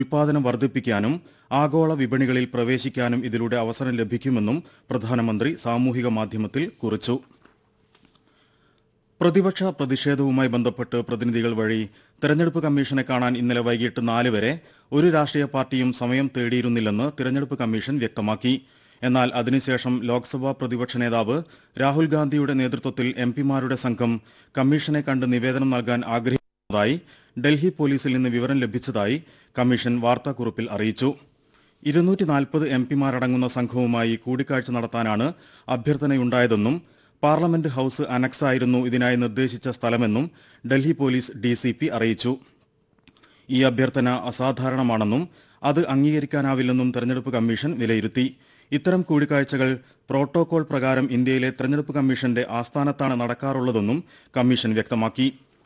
ഉൽപാദനം വർദ്ധിപ്പിക്കാനും ആഗോള വിപണികളിൽ പ്രവേശിക്കാനും ഇതിലൂടെ അവസരം ലഭിക്കുമെന്നും പ്രധാനമന്ത്രി സാമൂഹിക മാധ്യമത്തിൽ കുറിച്ചു പ്രതിപക്ഷ പ്രതിഷേധവുമായി ബന്ധപ്പെട്ട് പ്രതിനിധികൾ വഴി തെരഞ്ഞെടുപ്പ് കമ്മീഷനെ കാണാൻ ഇന്നലെ വൈകിട്ട് നാല് വരെ ഒരു രാഷ്ട്രീയ പാർട്ടിയും സമയം തേടിയിരുന്നില്ലെന്ന് തിരഞ്ഞെടുപ്പ് കമ്മീഷൻ വ്യക്തമാക്കി എന്നാൽ അതിനുശേഷം ലോക്സഭാ പ്രതിപക്ഷ നേതാവ് രാഹുൽ ഗാന്ധിയുടെ നേതൃത്വത്തിൽ എംപിമാരുടെ സംഘം കമ്മീഷനെ കണ്ട് നിവേദനം നൽകാൻ ആഗ്രഹിക്കുന്നതായി ഡൽഹി പോലീസിൽ നിന്ന് വിവരം ലഭിച്ചതായി കമ്മീഷൻ വാർത്താക്കുറിപ്പിൽ അറിയിച്ചു ഇരുന്നൂറ്റി നാൽപ്പത് എംപിമാരടങ്ങുന്ന സംഘവുമായി കൂടിക്കാഴ്ച നടത്താനാണ് അഭ്യർത്ഥനയുണ്ടായതെന്നും പാർലമെന്റ് ഹൌസ് അനക്സ് ആയിരുന്നു ഇതിനായി നിർദ്ദേശിച്ച സ്ഥലമെന്നും ഡൽഹി പോലീസ് ഡിസിപി അറിയിച്ചു ഈ അഭ്യർത്ഥന അസാധാരണമാണെന്നും അത് അംഗീകരിക്കാനാവില്ലെന്നും തെരഞ്ഞെടുപ്പ് കമ്മീഷൻ വിലയിരുത്തി ഇത്തരം കൂടിക്കാഴ്ചകൾ പ്രോട്ടോകോൾ പ്രകാരം ഇന്ത്യയിലെ തെരഞ്ഞെടുപ്പ് കമ്മീഷന്റെ ആസ്ഥാനത്താണ് നടക്കാറുള്ളതെന്നും കമ്മീഷൻ വ്യക്തമാക്കി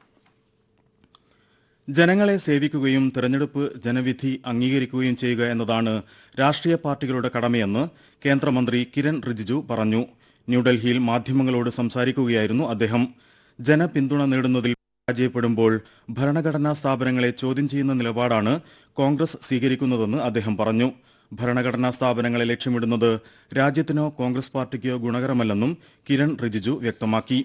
ജനങ്ങളെ സേവിക്കുകയും തെരഞ്ഞെടുപ്പ് ജനവിധി അംഗീകരിക്കുകയും ചെയ്യുക എന്നതാണ് രാഷ്ട്രീയ പാർട്ടികളുടെ കടമയെന്ന് കേന്ദ്രമന്ത്രി കിരൺ റിജിജു പറഞ്ഞു ന്യൂഡൽഹിയിൽ മാധ്യമങ്ങളോട് സംസാരിക്കുകയായിരുന്നു അദ്ദേഹം ജനപിന്തുണ നേടുന്നതിൽ പരാജയപ്പെടുമ്പോൾ ഭരണഘടനാ സ്ഥാപനങ്ങളെ ചോദ്യം ചെയ്യുന്ന നിലപാടാണ് കോൺഗ്രസ് സ്വീകരിക്കുന്നതെന്ന് അദ്ദേഹം പറഞ്ഞു ഭരണഘടനാ സ്ഥാപനങ്ങളെ ലക്ഷ്യമിടുന്നത് രാജ്യത്തിനോ കോൺഗ്രസ് പാർട്ടിക്കോ ഗുണകരമല്ലെന്നും കിരൺ റിജിജു വ്യക്തമാക്കി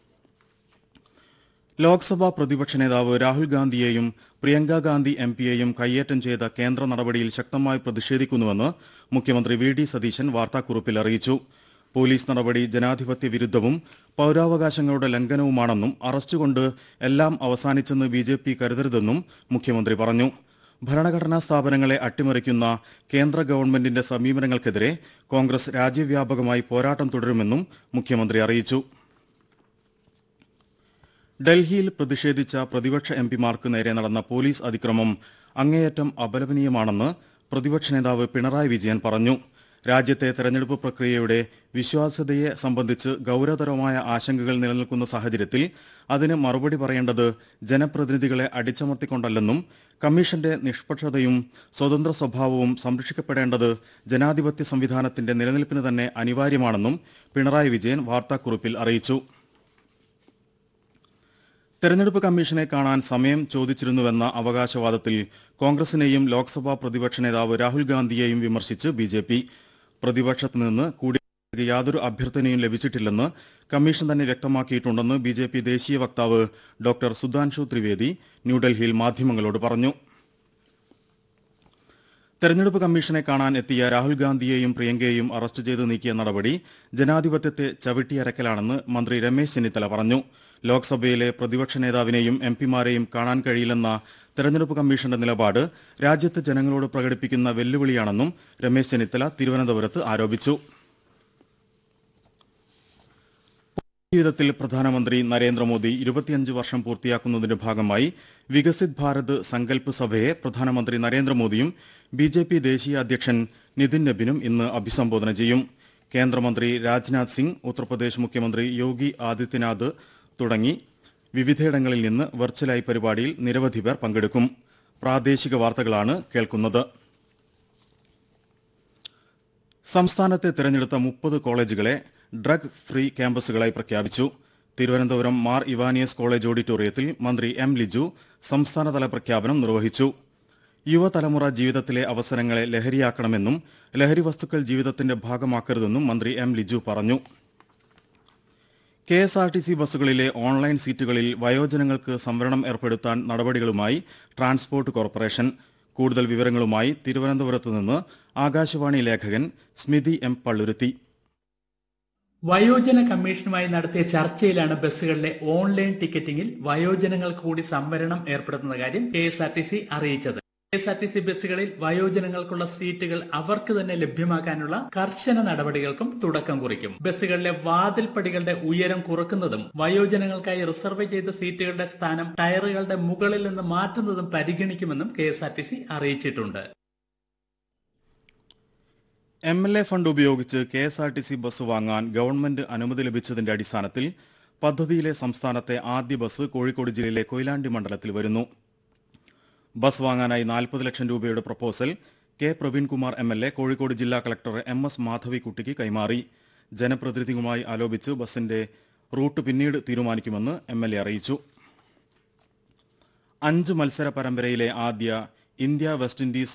ലോക്സഭാ പ്രതിപക്ഷ നേതാവ് രാഹുൽ ഗാന്ധിയെയും പ്രിയങ്ക ഗാന്ധി എം പിയെയും കയ്യേറ്റം ചെയ്ത കേന്ദ്ര നടപടിയിൽ ശക്തമായി പ്രതിഷേധിക്കുന്നുവെന്ന് മുഖ്യമന്ത്രി വി ഡി സതീശൻ വാർത്താക്കുറിപ്പിൽ അറിയിച്ചു പോലീസ് നടപടി ജനാധിപത്യ വിരുദ്ധവും പൌരാവകാശങ്ങളുടെ ലംഘനവുമാണെന്നും അറസ്റ്റ് കൊണ്ട് എല്ലാം അവസാനിച്ചെന്ന് ബി ജെ പി കരുതരുതെന്നും മുഖ്യമന്ത്രി പറഞ്ഞു ഭരണഘടനാ സ്ഥാപനങ്ങളെ അട്ടിമറിക്കുന്ന കേന്ദ്ര ഗവൺമെന്റിന്റെ സമീപനങ്ങൾക്കെതിരെ കോൺഗ്രസ് രാജ്യവ്യാപകമായി പോരാട്ടം തുടരുമെന്നും മുഖ്യമന്ത്രി അറിയിച്ചു ഡൽഹിയിൽ പ്രതിഷേധിച്ച പ്രതിപക്ഷ എംപിമാർക്ക് നേരെ നടന്ന പോലീസ് അതിക്രമം അങ്ങേയറ്റം അപലപനീയമാണെന്ന് പ്രതിപക്ഷ നേതാവ് പിണറായി വിജയൻ പറഞ്ഞു രാജ്യത്തെ തെരഞ്ഞെടുപ്പ് പ്രക്രിയയുടെ വിശ്വാസ്യതയെ സംബന്ധിച്ച് ഗൌരവതരമായ ആശങ്കകൾ നിലനിൽക്കുന്ന സാഹചര്യത്തിൽ അതിന് മറുപടി പറയേണ്ടത് ജനപ്രതിനിധികളെ അടിച്ചമർത്തിക്കൊണ്ടല്ലെന്നും കമ്മീഷന്റെ നിഷ്പക്ഷതയും സ്വതന്ത്ര സ്വഭാവവും സംരക്ഷിക്കപ്പെടേണ്ടത് ജനാധിപത്യ സംവിധാനത്തിന്റെ നിലനിൽപ്പിന് തന്നെ അനിവാര്യമാണെന്നും പിണറായി വിജയൻ വാർത്താക്കുറിപ്പിൽ അറിയിച്ചു തെരഞ്ഞെടുപ്പ് കമ്മീഷനെ കാണാൻ സമയം ചോദിച്ചിരുന്നുവെന്ന അവകാശവാദത്തിൽ കോൺഗ്രസിനെയും ലോക്സഭാ പ്രതിപക്ഷ നേതാവ് രാഹുൽ ഗാന്ധിയെയും വിമർശിച്ച് ബി ജെ പി പ്രതിപക്ഷത്ത് നിന്ന് കൂടി യാതൊരു അഭ്യർത്ഥനയും ലഭിച്ചിട്ടില്ലെന്ന് കമ്മീഷൻ തന്നെ വ്യക്തമാക്കിയിട്ടുണ്ടെന്ന് ബി ജെ പി ദേശീയ വക്താവ് ഡോക്ടർ സുധാൻഷു ത്രിവേദി ന്യൂഡൽഹിയിൽ മാധ്യമങ്ങളോട് പറഞ്ഞു തെരഞ്ഞെടുപ്പ് കമ്മീഷനെ കാണാൻ എത്തിയ രാഹുൽ ഗാന്ധിയെയും പ്രിയങ്കയെയും അറസ്റ്റ് ചെയ്ത് നീക്കിയ നടപടി ജനാധിപത്യത്തെ ചവിട്ടിയരക്കലാണെന്ന് മന്ത്രി രമേശ് ചെന്നിത്തല പറഞ്ഞു ലോക്സഭയിലെ പ്രതിപക്ഷ നേതാവിനെയും എംപിമാരെയും കാണാൻ കഴിയില്ലെന്ന തെരഞ്ഞെടുപ്പ് കമ്മീഷന്റെ നിലപാട് രാജ്യത്തെ ജനങ്ങളോട് പ്രകടിപ്പിക്കുന്ന വെല്ലുവിളിയാണെന്നും രമേശ് ചെന്നിത്തല തിരുവനന്തപുരത്ത് ആരോപിച്ചു ജീവിതത്തിൽ പ്രധാനമന്ത്രി നരേന്ദ്രമോദി ഇരുപത്തിയഞ്ച് വർഷം പൂർത്തിയാക്കുന്നതിന്റെ ഭാഗമായി വികസിത് ഭാരത് സങ്കല്പ് സഭയെ പ്രധാനമന്ത്രി നരേന്ദ്രമോദിയും ബി ജെ പി ദേശീയ അധ്യക്ഷൻ നിതിൻ നബിനും ഇന്ന് അഭിസംബോധന ചെയ്യും കേന്ദ്രമന്ത്രി രാജ്നാഥ് സിംഗ് ഉത്തർപ്രദേശ് മുഖ്യമന്ത്രി യോഗി ആദിത്യനാഥ് തുടങ്ങി വിവിധയിടങ്ങളിൽ നിന്ന് വെർച്വലായി പരിപാടിയിൽ നിരവധി പേർ പങ്കെടുക്കും പ്രാദേശിക വാർത്തകളാണ് കേൾക്കുന്നത് സംസ്ഥാനത്തെ തിരഞ്ഞെടുത്ത മുപ്പത് കോളേജുകളെ ഡ്രഗ് ഫ്രീ ക്യാമ്പസുകളായി പ്രഖ്യാപിച്ചു തിരുവനന്തപുരം മാർ ഇവാനിയസ് കോളേജ് ഓഡിറ്റോറിയത്തിൽ മന്ത്രി എം ലിജു സംസ്ഥാനതല പ്രഖ്യാപനം നിർവഹിച്ചു യുവതലമുറ ജീവിതത്തിലെ അവസരങ്ങളെ ലഹരിയാക്കണമെന്നും ലഹരി വസ്തുക്കൾ ജീവിതത്തിന്റെ ഭാഗമാക്കരുതെന്നും മന്ത്രി എം ലിജു പറഞ്ഞു K S R T C ബസ്സുകളിലെ ഓൺലൈൻ സീറ്റുകളിൽ വയോജനങ്ങൾക്ക് സംവരണം ഏർപ്പെടുത്താൻ നടപടികളുമായി ട്രാൻസ്പോർട്ട് കോർപ്പറേഷൻ കൂടുതൽ വിവരങ്ങളുമായി തിരുവനന്തപുരത്ത് നിന്ന് ആകാശവാണി ലേഖകൻ സ്മിതി എം പള്ളുരുത്തി വയോജന കമ്മീഷനുമായി നടത്തിയ ചർച്ചയിലാണ് ബസ്സുകളിലെ ഓൺലൈൻ ടിക്കറ്റിംഗിൽ വയോജനങ്ങൾക്ക് കൂടി സംവരണം ഏർപ്പെടുത്തുന്ന കാര്യം K S R T C അറിയിച്ചത് K S R T C ബസ്സുകളിൽ വയോജനങ്ങൾക്കുള്ള സീറ്റുകൾ അവർക്ക് തന്നെ ലഭ്യമാക്കാനുള്ള കർശന നടപടികൾക്കും തുടക്കം കുറിക്കും ബസ്സുകളിലെ വാതിൽപ്പടികളുടെ ഉയരം കുറക്കുന്നതും വയോജനങ്ങൾക്കായി റിസർവ് ചെയ്ത സീറ്റുകളുടെ സ്ഥാനം ടയറുകളുടെ മുകളിൽ നിന്ന് മാറ്റുന്നതും പരിഗണിക്കുമെന്നും K S R T C അറിയിച്ചിട്ടുണ്ട് എം എൽ എ ഫണ്ട് ഉപയോഗിച്ച് K S R T C bus വാങ്ങാൻ ഗവൺമെന്റ് അനുമതി ലഭിച്ചതിന്റെ അടിസ്ഥാനത്തിൽ പദ്ധതിയിലെ സംസ്ഥാനത്തെ ആദ്യ ബസ് കോഴിക്കോട് ജില്ലയിലെ കൊയിലാണ്ടി മണ്ഡലത്തിൽ വരുന്നു ബസ് വാങ്ങാനായി നാൽപ്പത് ലക്ഷം രൂപയുടെ proposal K Praveenkumar M L A Kozhikode ജില്ലാ കളക്ടർ എം എസ് മാധവിക്കുട്ടിക്ക് കൈമാറി ജനപ്രതിനിധികളുമായി ആലോചിച്ച് ബസിന്റെ റൂട്ട് പിന്നീട് തീരുമാനിക്കുമെന്ന് എം എൽ എ അറിയിച്ചു അഞ്ച് മത്സര പരമ്പരയിലെ ആദ്യ ഇന്ത്യ വെസ്റ്റ് ഇൻഡീസ്